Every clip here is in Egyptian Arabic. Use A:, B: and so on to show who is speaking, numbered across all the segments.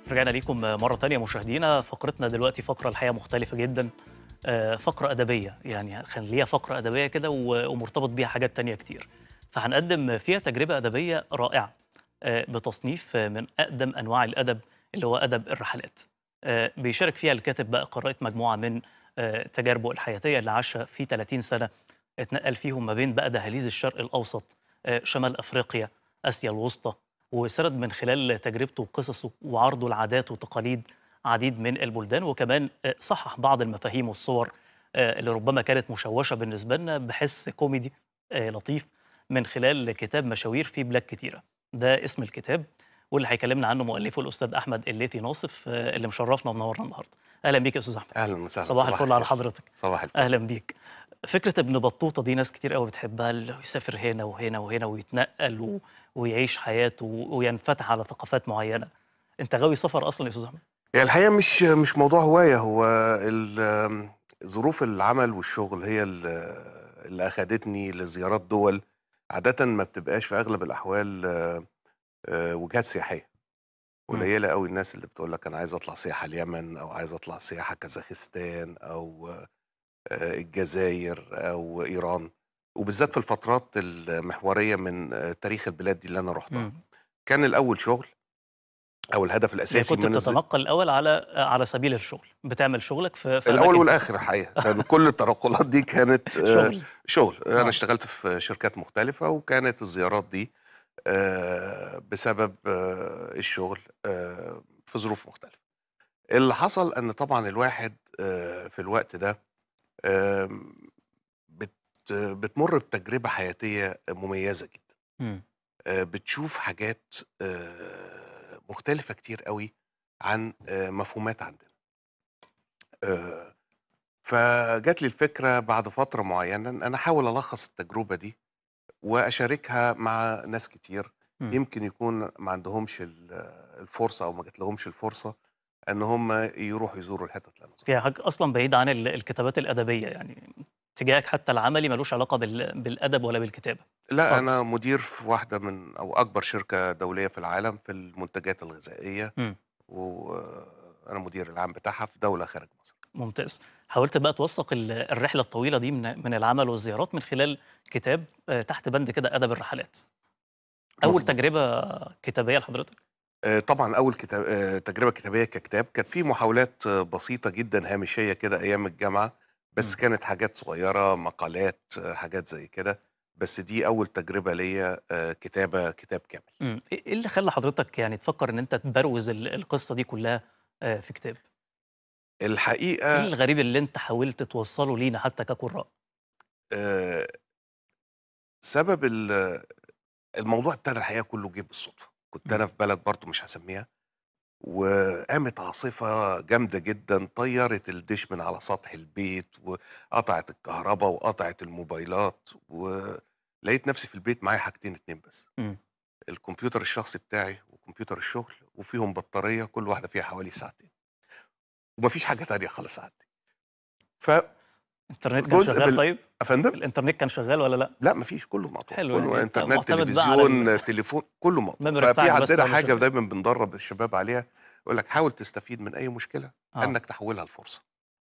A: رجعنا ليكم مرة تانية مشاهدينا فقرتنا دلوقتي فقرة الحقيقة مختلفة جدا آه، فقرة أدبية يعني خليها فقرة أدبية كده و- ومرتبط بيها حاجات تانية كتير فهنقدم فيها تجربة أدبية رائعة آه، بتصنيف آه، من أقدم أنواع الأدب اللي هو أدب الرحلات آه، بيشارك فيها الكاتب بقى قراءة مجموعة من آه، تجاربه الحياتية اللي عاشها في 30 سنة اتنقل فيهم ما بين بقى دهاليز الشرق الأوسط آه، شمال أفريقيا آسيا الوسطى وسرد من خلال تجربته وقصصه وعرضه العادات وتقاليد عديد من البلدان وكمان آه، صحح بعض المفاهيم والصور آه، اللي ربما كانت مشوشة بالنسبة لنا بحس كوميدي آه، لطيف من خلال كتاب مشاوير في بلاد كتيرة ده اسم الكتاب واللي هيكلمنا عنه مؤلفه الأستاذ أحمد الليثي ناصف آه، اللي مشرفنا ومنورنا النهاردة أهلا بيك يا أستاذ أحمد
B: اهلا وسهلا
A: صباح الفل على
B: الخير.
A: حضرتك
B: صباح الفل
A: اهلا بيك فكره ابن بطوطه دي ناس كتير قوي بتحبها اللي هو يسافر هنا وهنا وهنا ويتنقل و... ويعيش حياته و- وينفتح على ثقافات معينه انت غاوي سفر اصلا يا استاذ احمد
B: هي الحقيقه مش مش موضوع هوايه هو ال- ظروف العمل والشغل هي ال- اللي اخدتني لزيارات دول عاده ما بتبقاش في اغلب الاحوال آه، آه، وجهات سياحيه
A: مم.
B: قليله قوي الناس اللي بتقول لك انا عايز اطلع سياحه اليمن او عايز اطلع سياحه كازاخستان او آه، الجزائر او ايران وبالذات في الفترات المحوريه من آه، تاريخ البلاد دي اللي انا رحتها
A: مم.
B: كان الاول شغل او الهدف
A: يعني
B: الاساسي
A: كنت
B: من الز...
A: بتتنقل الاول على على سبيل الشغل بتعمل شغلك في, في
B: الاول
A: أماكن
B: والاخر الحقيقه كان كل التنقلات دي كانت آه،
A: شغل
B: شغل
A: آه.
B: انا اشتغلت في شركات مختلفه وكانت الزيارات دي آه، بسبب آه، الشغل آه، في ظروف مختلفه اللي حصل ان طبعا الواحد آه، في الوقت ده آم، بت بتمر بتجربه حياتيه مميزه جدا
A: مم.
B: آه، بتشوف حاجات آه، مختلفه كتير قوي عن آه، مفهومات عندنا آه، فجات لي الفكره بعد فتره معينه ان انا احاول الخص التجربه دي واشاركها مع ناس كتير
A: مم.
B: يمكن يكون ما عندهمش ال- الفرصه او ما جات لهمش الفرصه ان هم يروحوا يزوروا الحتت اللي انا زرتها.
A: فيها حاجه اصلا بعيد عن ال- الكتابات الادبيه يعني اتجاهك حتى العملي ملوش علاقه بال... بالادب ولا بالكتابه
B: لا
A: خالص.
B: انا مدير في واحده من او اكبر شركه دوليه في العالم في المنتجات الغذائيه
A: مم.
B: وانا مدير العام بتاعها في دوله خارج مصر
A: ممتاز حاولت بقى توثق ال- الرحله الطويله دي من من العمل والزيارات من خلال كتاب آه، تحت بند كده ادب الرحلات اول
B: مظبوط.
A: تجربه كتابيه لحضرتك
B: آه، طبعا اول كتاب آه، تجربه كتابيه ككتاب كانت في محاولات آه، بسيطه جدا هامشيه كده ايام الجامعه بس
A: مم.
B: كانت حاجات صغيره مقالات آه، حاجات زي كده بس دي اول تجربه ليا آه، كتابه كتاب كامل
A: مم. ايه إيه اللي خلى حضرتك يعني تفكر ان انت تبروز ال- القصه دي كلها آه، في كتاب ايه
B: الحقيقه
A: الغريب اللي انت حاولت توصله لينا حتى كقراء
B: آه، سبب ال- الموضوع ابتدى الحقيقه كله جه بالصدفه كنت
A: مم.
B: انا في بلد برضو مش هسميها وقامت عاصفه جامده جدا طيرت الدش من على سطح البيت وقطعت الكهرباء وقطعت الموبايلات ولقيت نفسي في البيت معايا حاجتين اتنين بس
A: مم.
B: الكمبيوتر الشخصي بتاعي وكمبيوتر الشغل وفيهم بطاريه كل واحده فيها حوالي ساعتين ومفيش حاجه تانية خالص عندي ف
A: الانترنت كان
B: جزء
A: شغال
B: بال-
A: طيب
B: افندم
A: الانترنت كان شغال ولا لا
B: لا مفيش كله مقطوع
A: حلو
B: كله
A: يعني
B: انترنت
A: معتمد بقى على
B: تلفزيون
A: ال-
B: تليفون كله مقطوع
A: الميموري
B: ففي
A: بتاعك بس
B: عندنا
A: هو اللي
B: حاجه
A: شغال
B: دايما بندرب الشباب عليها يقول لك حاول تستفيد من اي مشكله
A: اه
B: انك تحولها لفرصه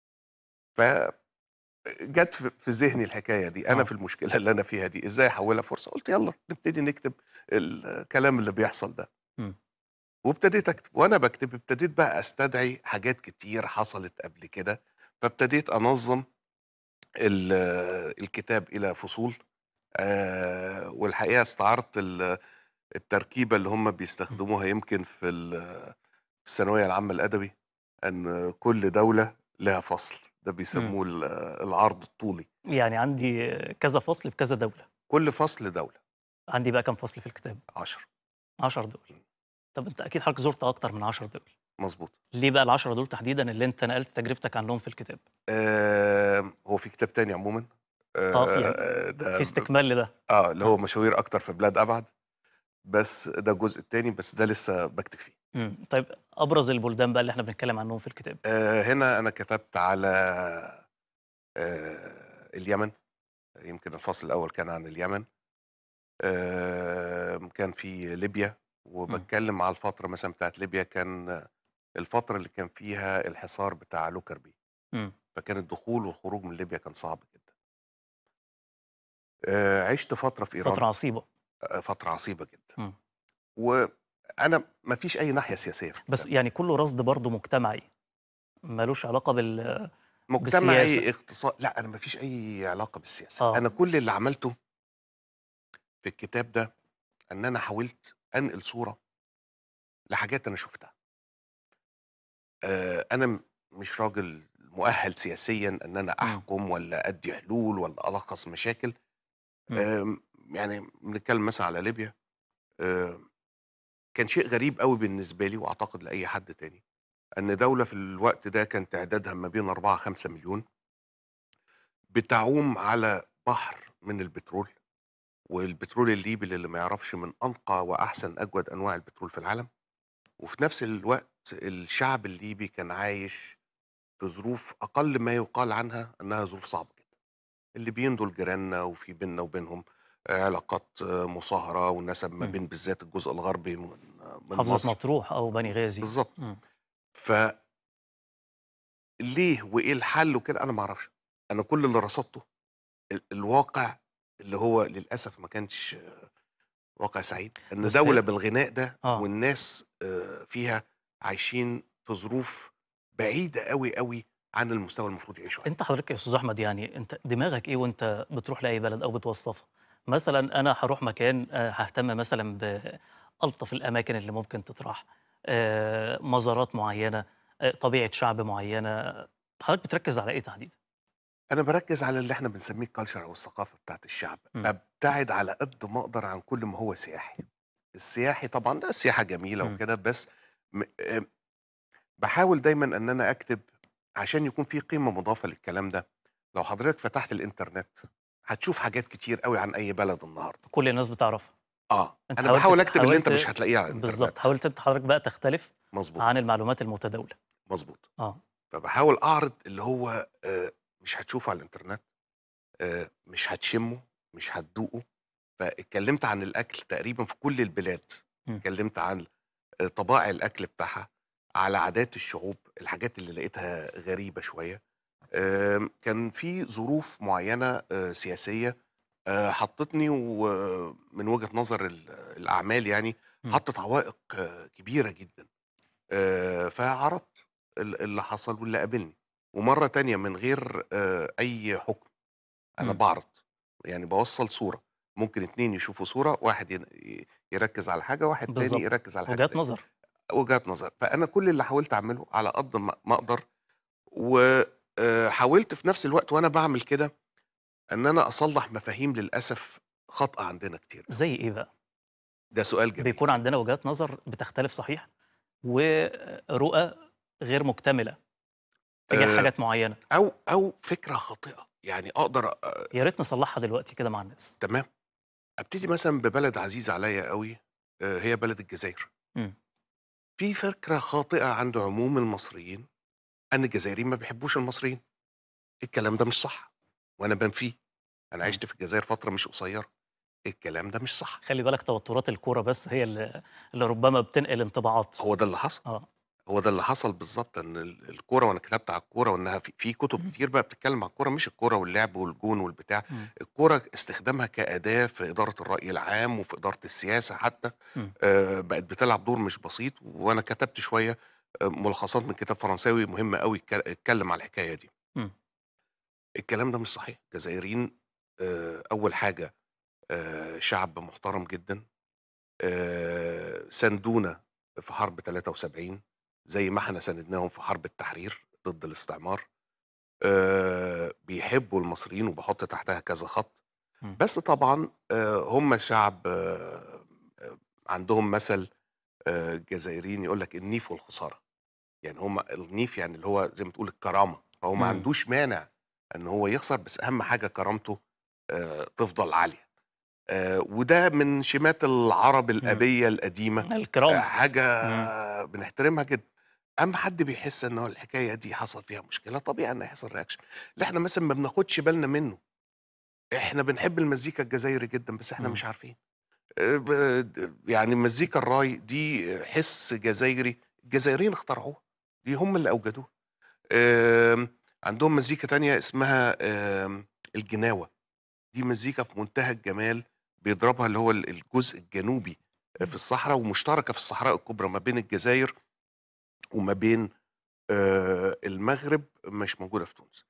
B: فجت في في ذهني الحكايه دي انا
A: اه
B: في المشكله اللي انا فيها دي ازاي احولها فرصه قلت يلا نبتدي نكتب الكلام اللي بيحصل ده
A: مم.
B: وابتديت اكتب وانا بكتب ابتديت بقى استدعي حاجات كتير حصلت قبل كده فابتديت انظم ال- الكتاب الى فصول آه والحقيقه استعرضت ال- التركيبه اللي هم بيستخدموها يمكن في ال- في الثانويه العامه الادبي ان كل دوله لها فصل ده
A: مم.
B: بيسموه ال- العرض الطولي
A: يعني عندي كذا فصل في كذا دوله
B: كل فصل دوله
A: عندي بقى كام فصل في الكتاب
B: 10
A: 10 دول طب انت اكيد حضرتك زرت اكتر من 10 دول
B: مظبوط
A: ليه بقى ال10 دول تحديدا اللي انت نقلت تجربتك عنهم في الكتاب
B: آه هو في كتاب تاني عموما
A: اه في يعني
B: آه
A: في
B: ده ب-
A: استكمال لده
B: اه اللي
A: اه
B: هو مشاوير اكتر في بلاد ابعد بس ده الجزء التاني بس ده لسه بكتب فيه
A: مم. طيب ابرز البلدان بقى اللي احنا بنتكلم عنهم في الكتاب
B: آه هنا انا كتبت على آه اليمن يمكن الفصل الاول كان عن اليمن آه كان في ليبيا
A: مم.
B: وبتكلم على الفتره مثلا بتاعت ليبيا كان الفترة اللي كان فيها الحصار بتاع لوكربي
A: إمم.
B: فكان الدخول والخروج من ليبيا كان صعب جدًا. آآ عِشت فترة في إيران
A: فترة عصيبة.
B: آآ فترة عصيبة جدًا.
A: إمم.
B: وأنا ما فيش أي ناحية سياسية في
A: بس
B: الكلام.
A: يعني كُلّه رصد برضه مجتمعي، ما لوش علاقة بال
B: مجتمعي
A: بالسياسة.
B: اقتصا لأ أنا ما فيش أي علاقة بالسياسة،
A: آه.
B: أنا كل اللي عملته في الكتاب ده إن أنا حاولت أنقل صورة لحاجات أنا شُفتها. آآ أنا م مش راجل مؤهَّل سياسيًا إن أنا
A: إمم.
B: أحكم والّا أدّي حلول والّا ألخّص مشاكل.
A: إمم.
B: آمم يعني بنتكلم مثلًا على ليبيا آآ كان شيء غريب أوي بالنسبة لي وأعتقد لأي حد تاني، إن دولة في الوقت ده كان تعدادها ما بين 4، 5 مليون بتعوم على بحر من البترول، والبترول الليبي للي ما يعرفش من أنقى وأحسن أجود أنواع البترول في العالم، وفي نفس الوقت الشعب الليبي كان عايش في ظروف أقل ما يُقال عنها إنها ظروف صعبة جدًا. الليبيين دول جيراننا وفي بيننا وبينهم آآ علاقات مصاهرة ونَسَب ما
A: إمم.
B: بين بالذات الجزء الغربي من من
A: محافظة
B: مصر.
A: مطروح أو بني غازي.
B: بالضبط.
A: إمم.
B: ف ليه وإيه الحل وكده أنا ما أعرفش. أنا كل اللي رصدته ال الواقع اللي هو للأسف ما كانش واقع سعيد، إن
A: بس
B: دولة بالغناء ده
A: آه.
B: والناس آآ فيها عايشين في ظروف بعيدة أوي، أوي عن المستوى المفروض يعيشوا عليه.
A: أنت حضرتك يا أستاذ أحمد يعني أنت دماغك إيه وأنت بتروح لأي بلد أو بتوصّفها؟ مثلًا أنا هاروح مكان آآ هاهتم مثلًا بألطف الأماكن اللي ممكن تتراح، آآ مزارات معيّنة، آآ طبيعة شعب معيّنة، حضرتك بتركّز على إيه تحديدًا؟
B: أنا باركّز على اللي إحنا بنسميه الculture أو الثقافة بتاعة الشعب،
A: إمم.
B: بابتعد على قد ما أقدر عن كل ما هو سياحي. السياحي طبعًا ده السياحة جميلة
A: إمم.
B: وكده بس م آآ باحاول دايمًا إن أنا أكتب عشان يكون في قيمة مضافة للكلام ده. لو حضرتك فتحت الإنترنت هتشوف حاجات كتير أوي عن أي بلد النهارده.
A: كل الناس بتعرفها.
B: آه،
A: أنت
B: أنا
A: حاولت
B: باحاول
A: ت
B: أكتب اللي أنت
A: حاولت
B: مش هتلاقيه على
A: بالضبط،
B: الإنترنت.
A: حاولت أنت حضرتك بقى تختلف
B: مضبوط.
A: عن المعلومات المتداولة.
B: مضبوط.
A: آه.
B: فباحاول أعرض اللي هو آآ مش هتشوفه على الإنترنت، آآ مش هتشمه، مش هتدوقه. فاتكلمت عن الأكل تقريبًا في كل البلاد،
A: إمم.
B: اتكلمت عن آآ طبائع الأكل بتاعها، على عادات الشعوب، الحاجات اللي لقيتها غريبة شوية. آمم كان في ظروف معيّنة آآ سياسية آآ حطّتني ومن وجهة نظر ال الأعمال يعني،
A: إمم.
B: حطّت عوائق كبيرة جدًا. آآ فعرضت ال اللي حصل واللي قابلني. ومرّة تانية من غير آآ أي حُكم، أنا
A: إمم.
B: باعرض، يعني باوصّل صورة، ممكن 2 يشوفوا صورة، واحد ين ي يركّز على حاجة، واحد تاني
A: بالضبط.
B: يركّز على حاجة
A: وجهات
B: تانية.
A: نظر.
B: وجهات نظر. فأنا كل اللي حاولت أعمله على قد ما ما أقدر و آآ حاولت في نفس الوقت وأنا باعمل كده إن أنا أصلّح مفاهيم للأسف خاطئة عندنا كتير أوي.
A: زي إيه بقى؟
B: ده سؤال جميل.
A: بيكون عندنا وجهات نظر بتختلف صحيح، ورؤى غير مكتملة تجاه
B: آآ
A: حاجات معيّنة.
B: أو أو فكرة خاطئة، يعني أقدر أ
A: يا ريت نصلّحها دلوقتي كده مع الناس.
B: تمام. أبتدي مثلًا ببلد عزيزة عليّا أوي، آآ هي بلد الجزاير.
A: إمم.
B: في فكرة خاطئة عند عموم المصريين أن الجزائريين ما بيحبوش المصريين. الكلام ده مش صح، وأنا بانفيه. أنا
A: إمم.
B: عِشت في الجزائر فترة مش قصيّرة. الكلام ده مش صح.
A: خلّي بالك توترات الكورة بس هي ال اللي ربما بتنقل انطباعات.
B: هو ده اللي حصل.
A: آه.
B: هو ده اللي حصل بالضبط، إن ال الكورة وأنا كتبت على الكورة وإنها في في كُتب
A: إمم.
B: كتير بقى بتتكلم على الكورة، مش الكورة واللعب والجون والبتاع،
A: إمم.
B: الكورة استخدامها كأداة في إدارة الرأي العام وفي إدارة السياسة حتى،
A: إمم.
B: آآ بقت بتلعب دور مش بسيط، وأنا كتبت شوية آآ ملخصات من كتاب فرنساوي مهم أوي اتك اتكلم على الحكاية دي.
A: إمم.
B: الكلام ده مش صحيح، الجزائريين آآ أول حاجة آآ شعب محترم جدًا، آآ ساندونا في حرب 73 زي ما إحنا ساندناهم في حرب التحرير ضد الاستعمار. آآ بيحبوا المصريين وباحط تحتها كذا خط.
A: إمم.
B: بس طبعًا آآ هم شعب آآ عندهم مثل آآ الجزائريين يقول لك النيف والخسارة. يعني هم النيف يعني اللي هو زي ما تقول الكرامة، فهو ما
A: إمم.
B: عندوش مانع إن هو يخسر، بس أهم حاجة كرامته آآ تفضل عالية. آآ وده من شيمات العرب
A: إمم.
B: الأبية القديمة، آآ
A: الكرامة. إمم.
B: حاجة بنحترمها جدًا. أمّا حد بيحس إن هو الحكاية دي حصل فيها مشكلة، طبيعي إن هيحصل reaction. اللي إحنا مثلًا ما بناخدش بالنا منه. إحنا بنحب المزيكا الجزائري جدًا، بس إحنا
A: إمم.
B: مش عارفين. آآ ب د يعني المزيكا الراي دي حِس جزايري، الجزائريين اخترعوها. دي هم اللي اوجدوها آم، عندهم مزيكا تانية اسمها آم، الجناوة دي مزيكا في منتهى الجمال بيضربها اللي هو ال- الجزء الجنوبي في الصحراء ومشتركة في الصحراء الكبرى ما بين الجزائر وما بين آه، المغرب مش موجودة في تونس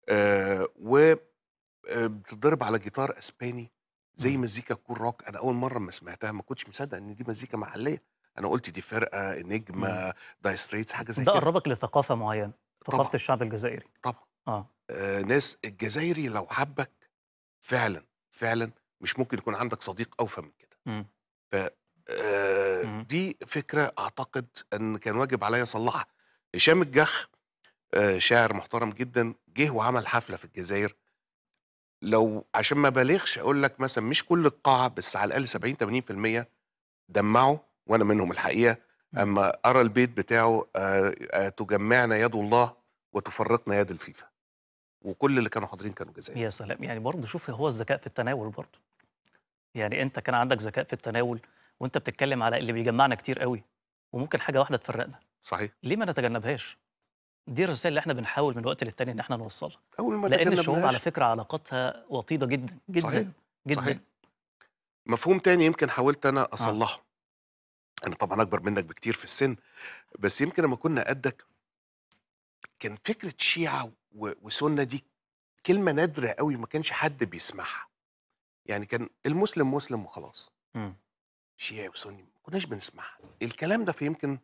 B: وبتضرب على جيتار اسباني زي
A: مم.
B: مزيكا كور روك انا اول مره ما سمعتها ما كنتش مصدق ان دي مزيكا محليه انا قلت دي فرقه
A: مم.
B: نجمه داي ستريتس حاجه زي
A: ده
B: كده
A: قربك لثقافه معينه ثقافه
B: طبعا
A: الشعب الجزائري
B: طبعا
A: اه
B: آه ناس الجزائري لو حبك فعلا فعلا مش ممكن يكون عندك صديق اوفى من كده
A: مم.
B: ف آه،
A: مم.
B: دي فكره اعتقد ان كان واجب عليا اصلحها هشام الجخ آه، شاعر محترم جدا جه وعمل حفله في الجزائر لو عشان ما بالغش اقول لك مثلا مش كل القاعه بس على الاقل 70 80% دمعوا وانا منهم الحقيقه
A: مم.
B: اما ارى البيت بتاعه آه، آه، تجمعنا يد الله وتفرقنا يد الفيفا وكل اللي كانوا حاضرين كانوا جزائر
A: يا سلام يعني برضه شوف هو الذكاء في التناول برضه يعني انت كان عندك ذكاء في التناول وانت بتتكلم على اللي بيجمعنا كتير قوي وممكن حاجه واحده تفرقنا
B: صحيح
A: ليه ما نتجنبهاش دي الرسائل اللي احنا بنحاول من وقت للتاني ان احنا نوصلها
B: اول ما
A: لان الشعوب على
B: تجنبناش
A: فكره علاقاتها وطيده جدا
B: صحيح
A: جدا جدا
B: صحيح مفهوم تاني يمكن حاولت انا
A: اه
B: اصلحه انا طبعا اكبر منك بكتير في السن بس يمكن لما كنا قدك كان فكره شيعه و- وسنه دي كلمه نادره قوي ما كانش حد بيسمعها يعني كان المسلم مسلم وخلاص
A: مم.
B: شيعي وسني ما كناش بنسمعها الكلام ده في يمكن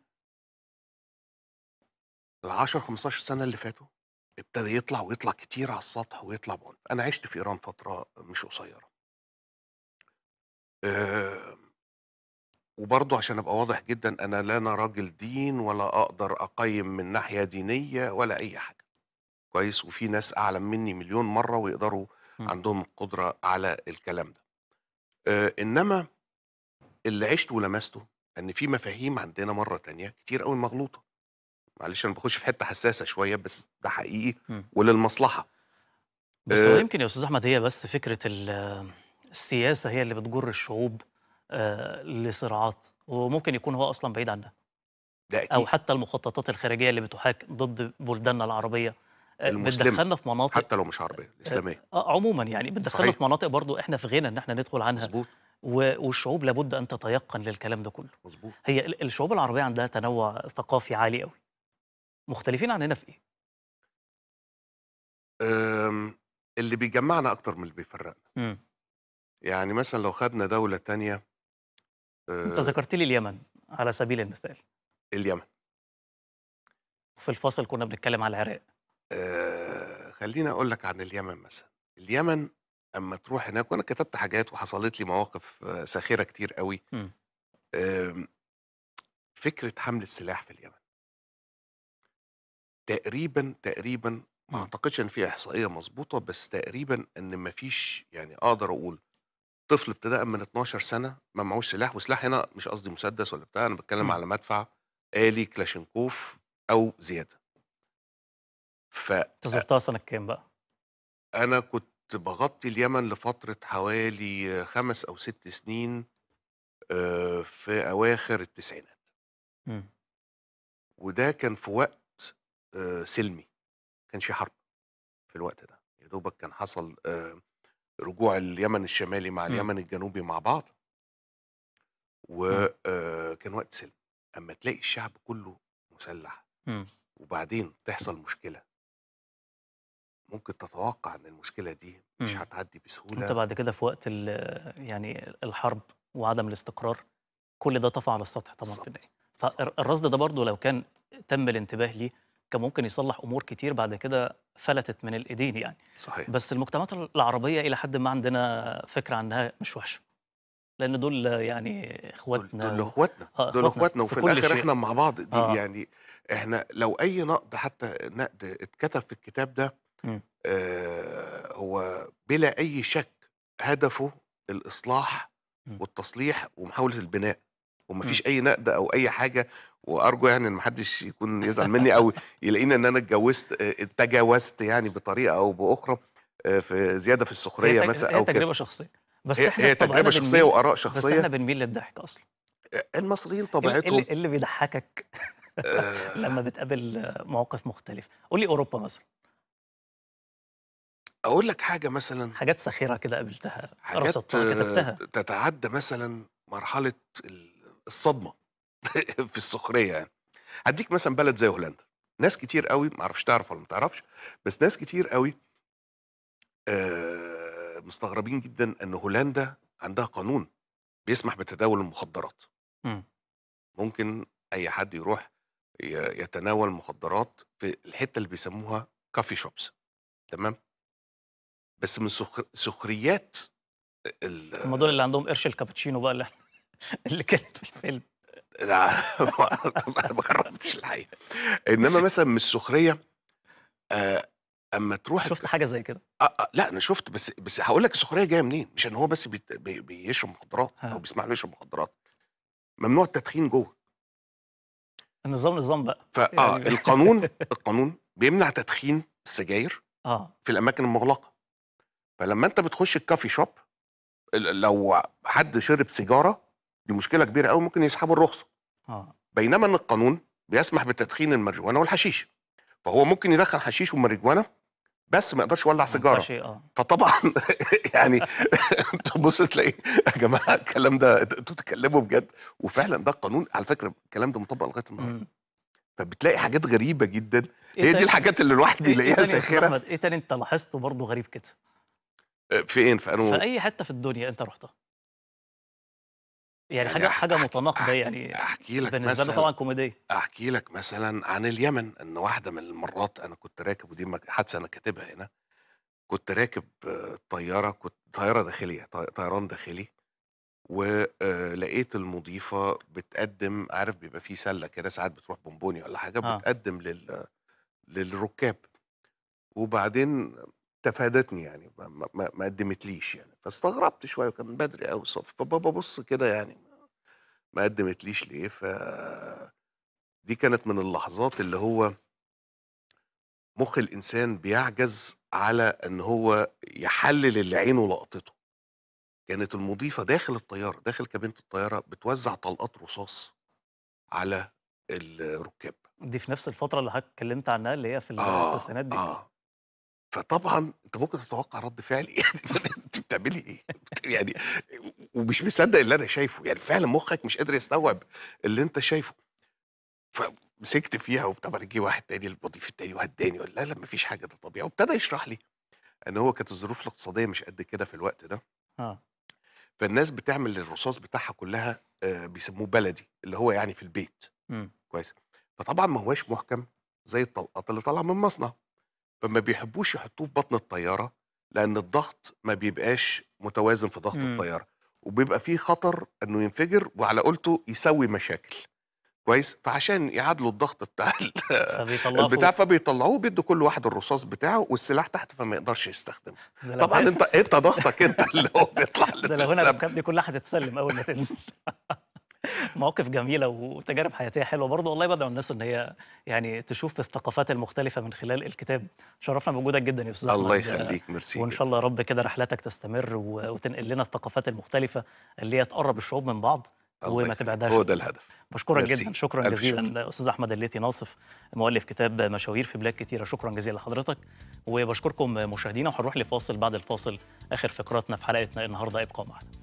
B: ال 10 15 سنه اللي فاتوا ابتدى يطلع ويطلع كتير على السطح ويطلع بعنف انا عشت في ايران فتره مش قصيره أه وبرضه عشان ابقى واضح جدا انا لا انا راجل دين ولا اقدر اقيم من ناحيه دينيه ولا اي حاجه كويس وفي ناس اعلم مني مليون مره ويقدروا
A: مم.
B: عندهم القدره على الكلام ده أه انما اللي عشته ولمسته ان في مفاهيم عندنا مره تانية كتير قوي مغلوطه معلش انا بخش في حته حساسه شويه بس ده حقيقي
A: مم.
B: وللمصلحه
A: بس هو
B: أه
A: يمكن يا استاذ احمد هي بس فكره ال- السياسه هي اللي بتجر الشعوب آه، لصراعات وممكن يكون هو اصلا بعيد عنها
B: ده
A: او
B: اكيد
A: حتى المخططات الخارجيه اللي بتحاك ضد بلداننا العربيه آه،
B: المسلمه
A: بتدخلنا في مناطق
B: حتى لو مش عربيه
A: آه،
B: الاسلاميه
A: آه، عموما يعني بتدخلنا
B: صحيح
A: في مناطق برضو احنا في غنى ان احنا ندخل عنها
B: مظبوط
A: و- والشعوب لابد ان تتيقن للكلام ده كله
B: مظبوط
A: هي ال- الشعوب العربيه عندها تنوع ثقافي عالي قوي مختلفين عننا في ايه
B: أم، اللي بيجمعنا اكتر من اللي بيفرقنا
A: مم.
B: يعني مثلا لو خدنا دوله تانية
A: انت
B: أه،
A: ذكرت لي اليمن على سبيل المثال
B: اليمن
A: في الفاصل كنا بنتكلم على العراق
B: أه، خليني اقول لك عن اليمن مثلا اليمن اما تروح هناك وانا كتبت حاجات وحصلت لي مواقف آه، ساخره كتير قوي
A: مم.
B: أم، فكره حمل السلاح في اليمن تقريبا تقريبا ما
A: مم.
B: اعتقدش ان في احصائيه مظبوطه بس تقريبا ان ما فيش يعني اقدر اقول طفل ابتداء من 12 سنه ما معهوش سلاح وسلاح هنا مش قصدي مسدس ولا بتاع انا بتكلم
A: مم.
B: على مدفع آلي كلاشينكوف او زياده
A: انت زرتها سنه كام بقى
B: فانا كنت بغطي اليمن لفتره حوالي خمس او ست سنين آه، في اواخر التسعينات
A: مم.
B: وده كان في وقت آه، سلمي كانش في حرب في الوقت ده يا دوبك كان حصل آه، رجوع اليمن الشمالي مع
A: مم.
B: اليمن الجنوبي مع بعض
A: مم.
B: وكان وقت سلم اما تلاقي الشعب كله مسلح
A: مم.
B: وبعدين تحصل مشكله ممكن تتوقع ان المشكله دي مش
A: مم.
B: هتعدي
A: انت
B: بسهوله
A: بعد كده في وقت ال- يعني الحرب وعدم الاستقرار كل ده طفى على السطح طبعا في
B: بالظبط
A: النهايه
B: بالظبط
A: فالرصد ده برضو لو كان تم الانتباه ليه كان ممكن يصلح امور كتير بعد كده فلتت من الايدين يعني
B: صحيح
A: بس المجتمعات العربيه الى حد ما عندنا فكره عنها مش وحشه لان دول يعني
B: دول
A: اخواتنا
B: دول
A: و...
B: اخواتنا
A: اه
B: دول
A: اخواتنا
B: اخواتنا
A: في
B: وفي
A: كل
B: الاخر
A: شيء
B: احنا مع بعض دي
A: اه
B: يعني احنا لو اي نقد حتى نقد اتكتب في الكتاب ده
A: مم.
B: آه هو بلا اي شك هدفه الاصلاح
A: مم.
B: والتصليح ومحاوله البناء
A: مم.
B: ومفيش اي نقد او اي حاجه وارجو يعني ان محدش يكون يزعل مني او يلاقيني ان انا اتجوزت آه، تجاوزت يعني بطريقه او باخرى آه، في زياده في
A: هي
B: السخريه
A: تج...
B: مثلا
A: هي
B: او كده
A: تجربه شخصيه بس
B: هي
A: احنا
B: هي
A: طبعنا
B: تجربه شخصيه
A: بنميل
B: واراء
A: بس احنا
B: شخصيه
A: بنميل للضحك اصلا
B: المصريين
A: ايه اللي, إيه اللي
B: طبيعتهم
A: إيه اللي بيضحكك
B: آه،
A: لما بتقابل آه، مواقف مختلفه قول لي اوروبا مثلا
B: اقول لك حاجه مثلا
A: حاجات ساخره كده قابلتها
B: حاجات
A: رصدتها
B: آه،
A: كتبتها
B: تتعدى مثلا مرحله ال- الصدمه في السخريه يعني هديك مثلا بلد زي هولندا ناس كتير قوي ما اعرفش تعرف ولا ما تعرفش بس ناس كتير قوي آه، مستغربين جدا ان هولندا عندها قانون بيسمح بتداول المخدرات
A: مم.
B: ممكن اي حد يروح ي- يتناول مخدرات في الحته اللي بيسموها كافي شوبس تمام بس من سخر... سخريات ال...
A: هم دول اللي عندهم قرش الكابتشينو بقى اللي, اللي كانت في الفيلم
B: لا، انا ما جربتش الحقيقه انما مثلا من السخريه آه اما تروح
A: شفت حاجه زي كده
B: آه آه لا انا شفت بس بس هقول لك السخريه جايه منين مش ان هو بس بيت... بي... بيشرب مخدرات
A: ها.
B: او بيسمح له يشرب مخدرات ممنوع التدخين جوه
A: النظام نظام بقى
B: فاه
A: يعني-
B: القانون القانون بيمنع تدخين السجاير
A: اه
B: في الاماكن المغلقه فلما انت بتخش الكافي شوب ال- لو حد شرب سيجاره دي مشكله كبيره قوي ممكن يسحبوا الرخصه
A: اه
B: بينما ان القانون بيسمح بتدخين الماريجوانا والحشيش فهو ممكن يدخن حشيش وماريجوانا بس ما يقدرش يولع
A: ما
B: سيجاره
A: ينفعش- اه
B: فطبعا يعني تبص تلاقي يا جماعه الكلام ده انتوا بتتكلموا بجد وفعلا ده القانون على فكره الكلام ده مطبق لغايه النهارده
A: مم.
B: فبتلاقي حاجات غريبه جدا
A: إيه
B: هي
A: تاني-
B: دي الحاجات اللي الواحد
A: إيه- إيه
B: بيلاقيها
A: تاني يا أستاذ
B: ساخره
A: أحمد؟ ايه تاني انت لاحظته برضه غريب كده
B: فين في انه
A: في اي حته في الدنيا انت رحتها يعني
B: يعني
A: حاجه
B: أح-
A: حاجه
B: أحكي-
A: متناقضه
B: أحكي-
A: يعني
B: احكي لك
A: بالنسبه لنا
B: مثلا
A: طبعا كوميديه
B: احكي لك مثلا عن اليمن ان واحده من المرات انا كنت راكب ودي مك- حادثه انا كاتبها هنا كنت راكب آه، طياره كنت طياره داخليه طي- طيران داخلي ولقيت المضيفه بتقدم عارف بيبقى في سله كده ساعات بتروح بونبوني ولا حاجه
A: آه.
B: بتقدم لل للركاب وبعدين تفادتني يعني ما, ما- ما, ما قدمتليش يعني فاستغربت شويه وكان بدري قوي الصبح فبابا بص كده يعني ما قدمتليش ليه ف دي كانت من اللحظات اللي هو مخ الانسان بيعجز على ان هو يحلل اللي عينه لقطته كانت المضيفه داخل الطياره داخل كابينه الطياره بتوزع طلقات رصاص على الركاب
A: دي في نفس الفتره اللي حضرتك اتكلمت عنها اللي هي في
B: اه
A: التسعينات دي
B: اه فطبعا انت ممكن تتوقع رد فعلي يعني انت بتعملي ايه يعني ومش مصدق اللي انا شايفه يعني فعلا مخك مش قادر يستوعب اللي انت شايفه فمسكت فيها وطبعا جه واحد تاني المضيف التاني وهداني ولا لا لا مفيش حاجه ده طبيعي وابتدى يشرح لي ان هو كانت الظروف الاقتصاديه مش قد كده في الوقت ده
A: اه
B: فالناس بتعمل الرصاص بتاعها كلها آه، بيسموه بلدي اللي هو يعني في البيت
A: مم.
B: كويس فطبعا ما هواش محكم زي الطلقات اللي طالعه من مصنع فما بيحبوش يحطوه في بطن الطياره لان الضغط ما بيبقاش متوازن في ضغط
A: مم.
B: الطياره وبيبقى فيه خطر انه ينفجر وعلى قولته يسوي مشاكل كويس فعشان يعادلوا الضغط بتاع ال-
A: فبيطلعوا
B: البتاع
A: فوق.
B: فبيطلعوه بيدوا كل واحد الرصاص بتاعه والسلاح تحت فما يقدرش يستخدمه
A: ده لو
B: طبعا
A: هي-
B: انت انت ضغطك انت اللي هو بيطلع
A: ده لو هنا الركاب دي كلها هتتسلم اول ما تنزل مواقف جميله وتجارب حياتيه حلوه برضه والله بدعو الناس ان هي يعني تشوف الثقافات المختلفه من خلال الكتاب شرفنا بوجودك جدا يا استاذ
B: الله
A: أحمد.
B: يخليك ميرسي
A: وان شاء الله يا رب كده رحلاتك تستمر و- وتنقل لنا الثقافات المختلفه اللي هي تقرب الشعوب من بعض
B: الله
A: وما
B: يخليك.
A: تبعدهاش
B: هو
A: عن
B: ده
A: بعض.
B: الهدف
A: بشكرك
B: ميرسي.
A: جدا شكرا
B: ألف
A: جزيلا استاذ احمد الليثي ناصف مؤلف كتاب مشاوير في بلاد كتيره شكرا جزيلا لحضرتك وبشكركم مشاهدينا وهنروح لفاصل بعد الفاصل اخر فقراتنا في حلقتنا النهارده ابقوا معنا